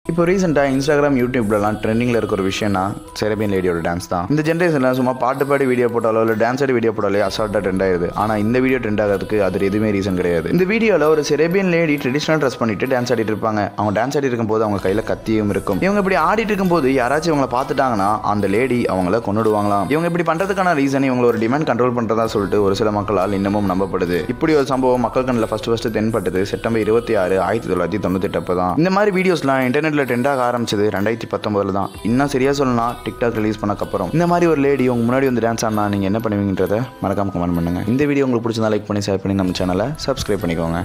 இப்போ ரீசெண்டாக இன்ஸ்டாகிராம் யூடியூப்லலாம் ட்ரெண்டிங்கில் இருக்கிற ஒரு விஷயம்னா செரபியன் லேடியோட டான்ஸ் தான் இந்த ஜென்ரேஷனில் சும்மா பாட்டு பாடி வீடியோ போட்டாலோ இல்லை டான்ஸ் ஆடி வீடியோ போட்டாலே அசால்ட்டாக ட்ரெண்ட் ஆயிருது ஆனால் இந்த வீடியோ ட்ரெண்ட் ஆகிறதுக்கு அது எதுவுமே ரீசன் கிடையாது இந்த வீடியோவில் ஒரு செரேபியன் லேடி ட்ரெடிஷனல் ட்ரெஸ் பண்ணிட்டு டான்ஸ் ஆடிட்டு இருப்பாங்க அவங்க டான்ஸ் ஆடிட்டு இருக்கும்போது அவங்க கையில் கத்தியும் இருக்கும் இவங்க இப்படி ஆடிட்டு இருக்கும்போது யாராச்சும் இவங்களை பார்த்துட்டாங்கன்னா அந்த லேடி அவங்கள கொண்டுடுவாங்களாம் இவங்க இப்படி பண்ணுறதுக்கான ரீசன் இவங்க ஒரு டிமாண்ட் கண்ட்ரோல் பண்ணுறதா சொல்லிட்டு ஒரு சில மக்களால் இன்னமும் நம்பப்படுது இப்படி ஒரு சம்பவம் மக்கள் கண்ணில் ஃபர்ஸ்ட் ஃபர்ஸ்ட் தென்பட்டது செப்டம்பர் இருபத்தி ஆறு ஆயிரத்தி தொள்ளாயிரத்தி தொண்ணூத்தெட்டு அப்போ தான் இந்த மாதிரி வீடியோஸ்லாம் இன்டர்நெட்டில் ட்ரெண்டாக ஆரம்பிச்சது ரெண்டாயிரத்தி பத்தொன்பதுல தான் இன்னும் சரியா சொல்லலாம் டிக்டாக் ரிலீஸ் பண்ணக்கப்புறம் இந்த மாதிரி ஒரு லேடி உங்க முன்னாடி வந்து டான்ஸ் ஆடினா நீங்கள் என்ன பண்ணுவீங்கன்றத மறக்காம கமெண்ட் பண்ணுங்க இந்த வீடியோ உங்களுக்கு பிடிச்சிருந்தா லைக் பண்ணி ஷேர் பண்ணி நம்ம சேனலை சப்ஸ்கிரைப் பண்ணிக்கோங்க